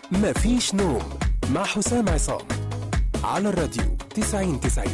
مفيش نوم مع حسام عصام على الراديو 90 90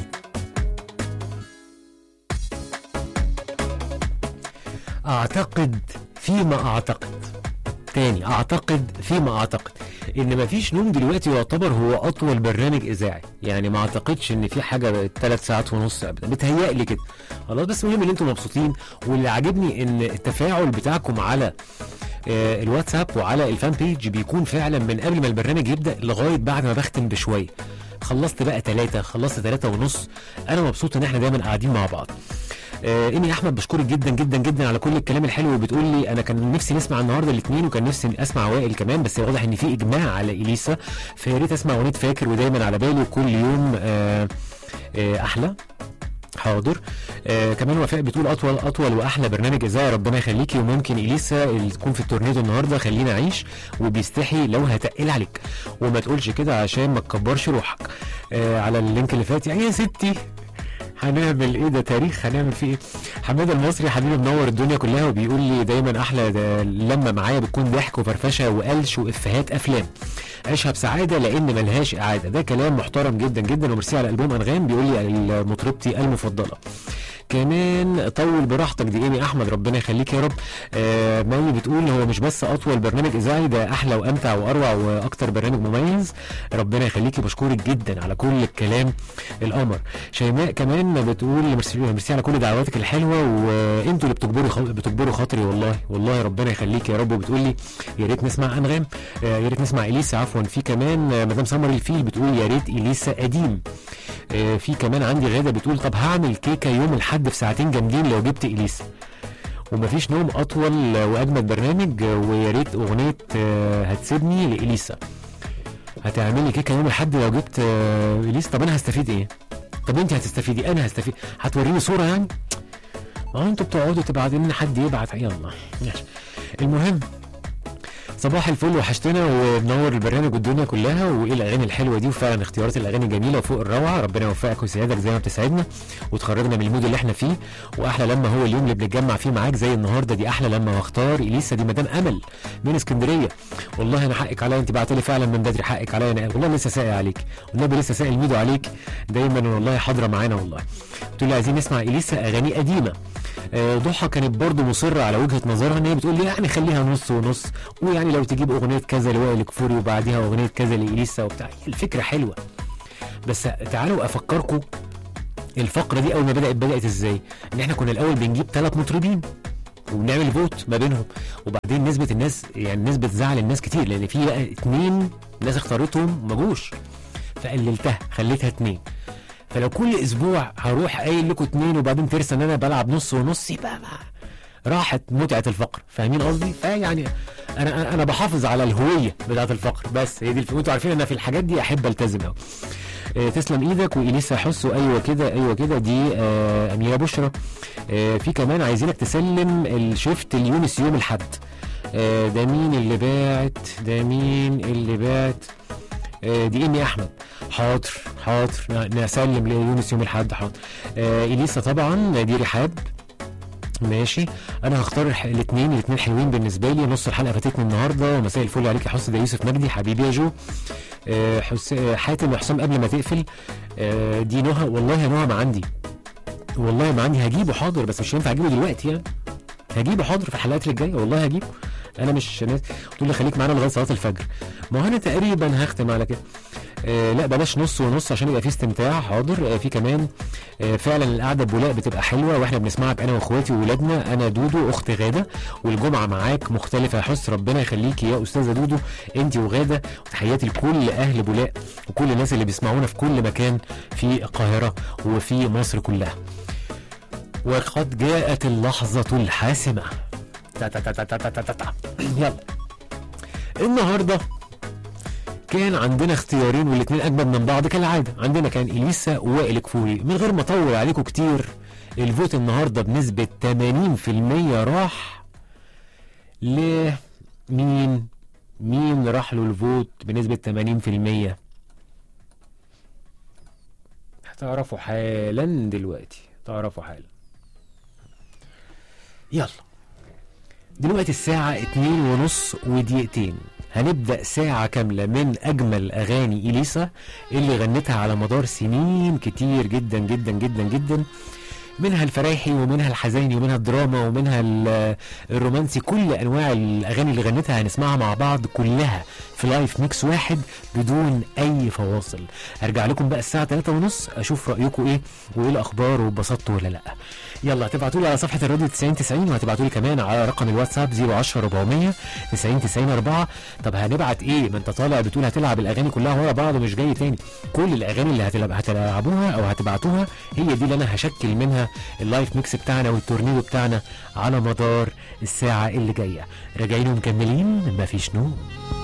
اعتقد فيما اعتقد تاني اعتقد فيما اعتقد ان مفيش نوم دلوقتي يعتبر هو اطول برنامج اذاعي يعني ما اعتقدش ان في حاجه بقت ثلاث ساعات ونص ابدا بتهيألي كده خلاص بس المهم ان انتم مبسوطين واللي عاجبني ان التفاعل بتاعكم على آه، الواتساب وعلى الفان بيج بيكون فعلا من قبل ما البرنامج يبدا لغايه بعد ما بختم بشويه خلصت بقى ثلاثة خلصت ثلاثة ونص انا مبسوط ان احنا دايما قاعدين مع بعض آه، ايمي احمد بشكرك جدا جدا جدا على كل الكلام الحلو وبتقول لي انا كان نفسي نسمع النهارده الاثنين وكان نفسي اسمع وائل كمان بس واضح ان في اجماع على اليسا فيا ريت اسمع اغنيه فاكر ودايما على بالي وكل يوم آه، آه، احلى حاضر آه كمان وفاء بتقول اطول اطول واحلى برنامج اذاعي ربنا يخليكي وممكن اليسا اللي تكون في التورنيدو النهارده خلينا اعيش وبيستحي لو هتقل عليك وما تقولش كده عشان ما تكبرش روحك آه على اللينك اللي فات يعني يا ستي هنعمل ايه ده تاريخ هنعمل فيه ايه حماده المصري حبيبي منور الدنيا كلها وبيقول لي دايما احلى ده لما معايا بتكون ضحك وفرفشه وقلش وافيهات افلام عيشها بسعاده لان ملهاش اعاده ده كلام محترم جدا جدا وميرسي على البوم انغام بيقول لي مطربتي المفضله كمان طول براحتك دي ايمي احمد ربنا يخليك يا رب آه مي بتقول هو مش بس اطول برنامج اذاعي ده احلى وامتع واروع واكتر برنامج مميز ربنا يخليكي بشكرك جدا على كل الكلام القمر شيماء كمان بتقول ميرسي ميرسي على كل دعواتك الحلوه وانتوا اللي بتجبروا خ... بتجبروا خاطري والله والله ربنا يخليك يا رب وبتقول لي يا ريت نسمع انغام آه يا ريت نسمع اليسا عفوا في كمان آه، مدام سمر الفيل بتقول يا ريت اليسا قديم آه، في كمان عندي غاده بتقول طب هعمل كيكه يوم الاحد في ساعتين جامدين لو جبت اليسا ومفيش نوم اطول واجمد برنامج آه، ويا ريت اغنيه آه، هتسيبني لاليسا هتعملي كيكه يوم الاحد لو جبت آه، اليسا طب انا هستفيد ايه طب انت هتستفيدي انا هستفيد هتوريني صوره يعني ما هو انتوا بتقعدوا تبعتوا لنا حد يبعت يلا ماشي المهم صباح الفل وحشتنا ومنور البرنامج والدنيا كلها وايه الاغاني الحلوه دي وفعلا اختيارات الاغاني جميله وفوق الروعه ربنا يوفقك ويسعدك زي ما بتسعدنا وتخرجنا من المود اللي احنا فيه واحلى لما هو اليوم اللي بنتجمع فيه معاك زي النهارده دي احلى لما واختار اليسا دي مدام امل من اسكندريه والله انا حقك عليا انت بعتلي فعلا من بدري حقك عليا انا والله لسه سائل عليك والنبي لسه سائل ميدو عليك دايما والله حاضره معانا والله قلت لي عايزين نسمع اليسا اغاني قديمه آه، ضحى كانت برضو مصرة على وجهة نظرها ان هي بتقول لي يعني خليها نص ونص ويعني لو تجيب اغنية كذا لوائل كفوري وبعديها اغنية كذا لإليسا وبتاع الفكرة حلوة بس تعالوا افكركم الفقرة دي اول ما بدأت بدأت ازاي ان احنا كنا الاول بنجيب ثلاث مطربين وبنعمل فوت ما بينهم وبعدين نسبة الناس يعني نسبة زعل الناس كتير لان في بقى اتنين ناس اختارتهم ما جوش فقللتها خليتها اتنين فلو كل اسبوع هروح قايل لكم اتنين وبعدين ترسى ان انا بلعب نص ونص يبقى ما راحت متعه الفقر فاهمين قصدي فيعني انا انا انا بحافظ على الهويه بتاعه الفقر بس هي دي الف... انتوا عارفين ان أنا في الحاجات دي احب التزم قوي آه تسلم ايدك واليسا حسوا ايوه كده ايوه كده دي آه اميره بشرى آه في كمان عايزينك تسلم الشيفت ليونس يوم الحد آه ده مين اللي باعت ده مين اللي باعت آه دي ايمي احمد حاضر حاضر ن- نسلم ليونس يوم الاحد حاضر آه اليسا طبعا دي رحاب ماشي انا هختار الاثنين الاثنين حلوين بالنسبه لي نص الحلقه فاتتني النهارده ومساء الفل عليك يا حسن ده يوسف مجدي حبيبي يا جو آه حس... آه، حاتم وحسام قبل ما تقفل آه دي نهى والله يا نهى ما عندي والله ما عندي هجيبه حاضر بس مش هينفع اجيبه دلوقتي يعني هجيبه حاضر في الحلقات اللي جايه والله هجيبه انا مش ناس تقول لي خليك معانا لغايه صلاه الفجر ما هو انا تقريبا هختم على كده آه لا بلاش نص ونص عشان يبقى في استمتاع حاضر آه في كمان آه فعلا القعده بولاء بتبقى حلوه واحنا بنسمعك انا واخواتي وولادنا انا دودو اخت غاده والجمعه معاك مختلفه يا حس ربنا يخليكي يا استاذه دودو انت وغاده وتحياتي لكل اهل بولاء وكل الناس اللي بيسمعونا في كل مكان في القاهره وفي مصر كلها وقد جاءت اللحظه الحاسمه تا تا تا تا تا تا تا تا. يلا النهارده كان عندنا اختيارين والاثنين اجمد من بعض كالعاده عندنا كان اليسا ووائل كفوري من غير ما اطول عليكم كتير الفوت النهارده بنسبه 80% راح لمين مين راح له الفوت بنسبه 80% هتعرفوا حالا دلوقتي تعرفوا حالا يلا دلوقتي الساعة اتنين ونص ودقيقتين هنبدأ ساعة كاملة من أجمل أغاني إليسا اللي غنتها على مدار سنين كتير جدا جدا جدا جدا منها الفرايحي ومنها الحزيني ومنها الدراما ومنها ال- الرومانسي كل انواع الاغاني اللي غنتها هنسمعها مع بعض كلها في لايف ميكس واحد بدون اي فواصل هرجع لكم بقى الساعه 3 ونص اشوف رايكم ايه وايه الاخبار واتبسطتوا ولا لا يلا هتبعتوا لي على صفحه الراديو 90 90 وهتبعتوا لي كمان على رقم الواتساب 010 400 90 90 4 طب هنبعت ايه ما انت طالع بتقول هتلعب الاغاني كلها ورا بعض ومش جاي تاني كل الاغاني اللي هتلعب هتلعبوها او هتبعتوها هي دي اللي انا هشكل منها اللايف ميكس بتاعنا والتورنيدو بتاعنا على مدار الساعه اللي جايه راجعين ومكملين مفيش نوم